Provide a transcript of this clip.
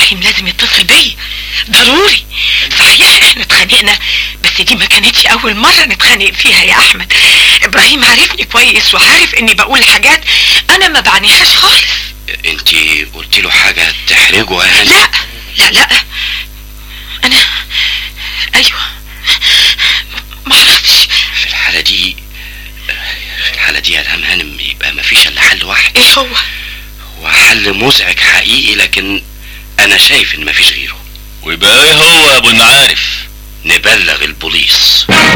ابراهيم لازم يتصل بيا ضروري صحيح احنا اتخانقنا بس دي ما كانتش اول مرة نتخانق فيها يا احمد ابراهيم عارفني كويس وعارف اني بقول حاجات انا ما بعنيهاش خالص انت قلت له حاجة تحرجه يا هانم لا لا لا انا ايوه ما اعرفش في الحالة دي في الحالة دي يا الهام هانم يبقى ما فيش الا حل واحد ايه هو هو حل مزعج حقيقي لكن انا شايف ان ما فيش غيره ويبقى ايه هو يا ابو المعارف نبلغ البوليس